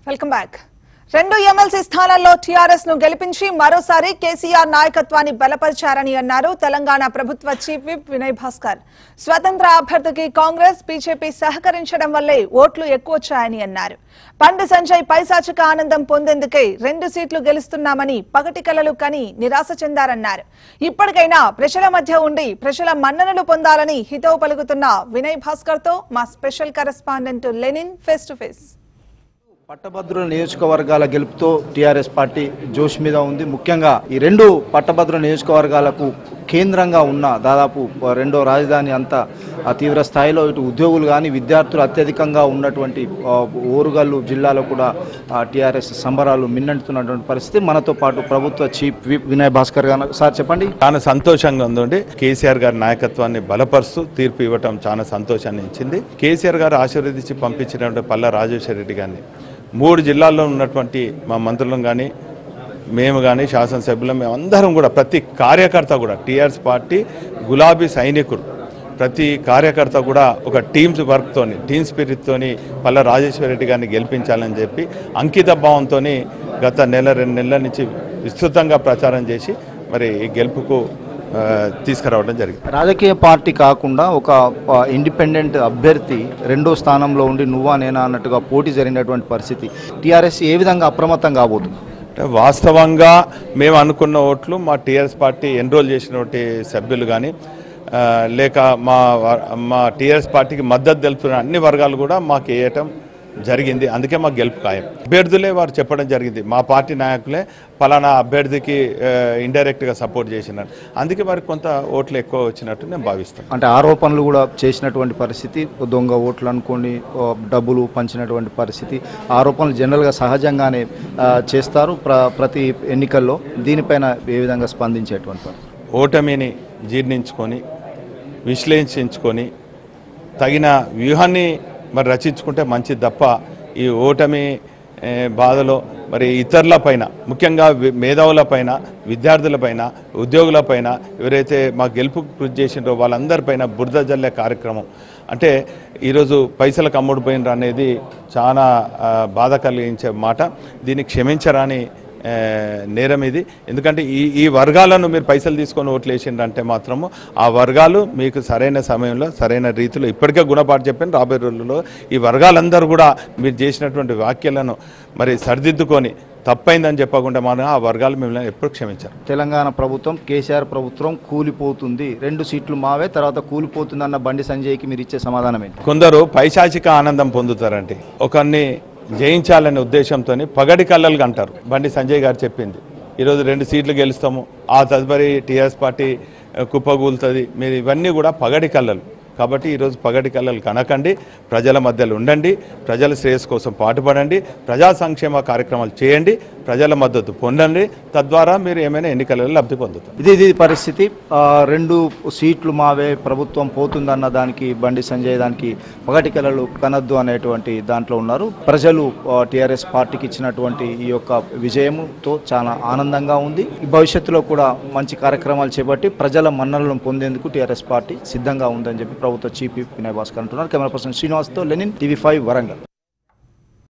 welcome back రెండు MLC స్థానాల్లో టీఆర్ఎస్ ను గెలిపించి మరోసారి కేసీఆర్ నాయకత్వాన్ని బలపరిచారని అన్నారు తెలంగాణ ప్రభుత్వ చీఫ్ విప్ వినయ్ భాస్కర్ స్వతంత్ర అభ్యర్థికి కాంగ్రెస్ బీజేపీ సహకరించడం వల్లే ఓట్లు ఎక్కువొచ్చాయని అన్నారు పండు సంజయ్ పైశాచిక ఆనందం పొందేందుకే రెండు సీట్లు గెలుస్తున్నామని పగటి కలలు కని నిరాశ చెందారన్నారు ఇప్పటికైనా ప్రజల మధ్య ఉండి ప్రజల మన్ననలు పొందాలని హితవు పలుకుతున్న వినయ్ భాస్కర్ తో మా special correspondent Lenin face to face పట్టభద్రుల నియోజకవర్గాల గెలుపుతో టీఆర్ఎస్ పార్టీ జోష్ మీద ఉంది ముఖ్యంగా ఈ రెండు పట్టభద్రుల నియోజకవర్గాలకు కేంద్రంగా ఉన్న దాదాపు రెండో రాజధాని అంతా ఆ తీవ్ర స్థాయిలో ఇటు ఉద్యోగులు కానీ విద్యార్థులు అత్యధికంగా ఉన్నటువంటి ఆ, ఓరుగల్లు జిల్లాలో కూడా టీఆర్ఎస్ సంబరాలు మిన్నంటున్నటువంటి పరిస్థితి మనతో పాటు ప్రభుత్వ చీఫ్ విప్ వినయ్ భాస్కర్ గారు సార్ చెప్పండి చాలా సంతోషంగా ఉందండి కేసీఆర్ గారి నాయకత్వాన్ని బలపరుస్తూ తీర్పు ఇవ్వటం చాలా సంతోషాన్ని ఇచ్చింది కేసీఆర్ గారు ఆశీర్వదించి పంపించినటువంటి పల్లా రాజేశ్వర రెడ్డి గారిని మూడు జిల్లాల్లో ఉన్నటువంటి మా మంత్రులను కానీ మేము కానీ శాసనసభ్యులం మేము అందరం కూడా ప్రతి కార్యకర్త కూడా టీఆర్ఎస్ పార్టీ గులాబీ సైనికుడు ప్రతి కార్యకర్త కూడా ఒక టీమ్స్ వర్క్తోని టీమ్ స్పిరిట్తోని పల్ల రాజేశ్వర రెడ్డి గారిని గెలిపించాలని చెప్పి అంకిత భావంతోని గత నెల రెండు నెలల నుంచి విస్తృతంగా ప్రచారం చేసి మరి ఈ గెలుపుకు ఆ, తీసుకురావడం జరిగింది రాజకీయ పార్టీ కాకుండా ఒక ఆ, ఇండిపెండెంట్ అభ్యర్థి రెండో స్థానంలో ఉండి నువ్వా నేనా అన్నట్టుగా పోటీ జరిగినటువంటి పరిస్థితి టీఆర్ఎస్ ఏ విధంగా అప్రమత్తం కాబోతుంది అంటే వాస్తవంగా మేము అనుకున్న ఓట్లు మా టీఆర్ఎస్ పార్టీ ఎన్రోల్ చేసినటువంటి సభ్యులు కానీ లేక మా వ- మా టీఆర్ఎస్ పార్టీకి మద్దతు తెలుపుతున్న అన్ని వర్గాలు కూడా మాకు వేయటం జరిగింది అందుకే మాకు గెలుపు ఖాయం అభ్యర్థులే వారు చెప్పడం జరిగింది మా పార్టీ నాయకులే ఫలానా అభ్యర్థికి ఇండైరెక్ట్గా సపోర్ట్ చేసినారు అందుకే వారికి కొంత ఓట్లు ఎక్కువ వచ్చినట్టు నేను భావిస్తాను అంటే ఆరోపణలు కూడా చేసినటువంటి పరిస్థితి దొంగ ఓట్లు అనుకోండి ఓ డబ్బులు పంచినటువంటి పరిస్థితి ఆరోపణలు జనరల్గా సహజంగానే ఆ, చేస్తారు ప్ర ప్రతి ఎన్నికల్లో దీనిపైన ఏ విధంగా స్పందించేటువంటి పరిస్థితి ఓటమిని జీర్ణించుకొని విశ్లేషించుకొని తగిన వ్యూహాన్ని మరి రచించుకుంటే మంచిది తప్ప ఈ ఓటమి ఏ, బాధలో మరి ఇతరుల పైన ముఖ్యంగా వి- మేధావుల పైన విద్యార్థుల పైన ఉద్యోగుల పైన ఎవరైతే మా గెలుపు కృషి చేసిండ్రో వాళ్ళందరిపైన బురద జల్లే కార్యక్రమం అంటే ఈరోజు పైసలకు అమ్ముడుపోయినరు అనేది చాలా ఆ, బాధ కలిగించే మాట దీన్ని క్షమించరాని ఆ, నేరం ఇది ఎందుకంటే ఈ ఈ వర్గాలను మీరు పైసలు తీసుకొని ఓట్లు వేసిండ్రంటే మాత్రము ఆ వర్గాలు మీకు సరైన సమయంలో సరైన రీతిలో ఇప్పటికే గుణపాటు చెప్పాను రాబోయే రోజుల్లో ఈ వర్గాలందరూ కూడా మీరు చేసినటువంటి వ్యాఖ్యలను మరి సరిదిద్దుకొని తప్పైందని చెప్పకుండా మనం ఆ వర్గాలు మిమ్మల్ని ఎప్పుడు క్షమించారు తెలంగాణ ప్రభుత్వం కేసీఆర్ ప్రభుత్వం కూలిపోతుంది రెండు సీట్లు మావే తర్వాత కూలిపోతుంది అన్న బండి సంజయ్కి మీరు ఇచ్చే సమాధానం ఏంటి కొందరు పైశాచిక ఆనందం పొందుతారండి ఒకరిని జయించాలనే ఉద్దేశంతో పగడి కళ్ళలు అంటారు బండి సంజయ్ గారు చెప్పింది ఈరోజు రెండు సీట్లు గెలుస్తాము ఆ తదుపరి టీఆర్ఎస్ పార్టీ ఆ, కుప్పగూలుతుంది మీరు ఇవన్నీ కూడా పగడి కళ్ళలు కాబట్టి ఈరోజు పగటి కళ్ళలు కనకండి ప్రజల మధ్యలో ఉండండి ప్రజల శ్రేయస్ కోసం పాటుపడండి ప్రజా సంక్షేమ కార్యక్రమాలు చేయండి ప్రజల మద్దతు పొందండి తద్వారా మీరు ఏమైనా ఎన్నికలలో లబ్ధి పొందుతారు ఇది ఇది పరిస్థితి ఆ, రెండు సీట్లు మావే ప్రభుత్వం పోతుందన్న దానికి బండి సంజయ్ దానికి పగటి కలలు కనద్దు అనేటువంటి దాంట్లో ఉన్నారు ప్రజలు టీఆర్ఎస్ పార్టీకి ఇచ్చినటువంటి ఈ యొక్క విజయంతో చాలా ఆనందంగా ఉంది ఈ భవిష్యత్తులో కూడా మంచి కార్యక్రమాలు చేపట్టి ప్రజల మన్ననలను పొందేందుకు టీఆర్ఎస్ పార్టీ సిద్ధంగా ఉందని చెప్పి ప్రభుత్వ చీఫ్ విప్ వినయ్ భాస్కర్ అంటున్నారు కెమెరా పర్సన్ శ్రీనివాస్తో లెనిన్ టీవీ ఫైవ్ వరంగల్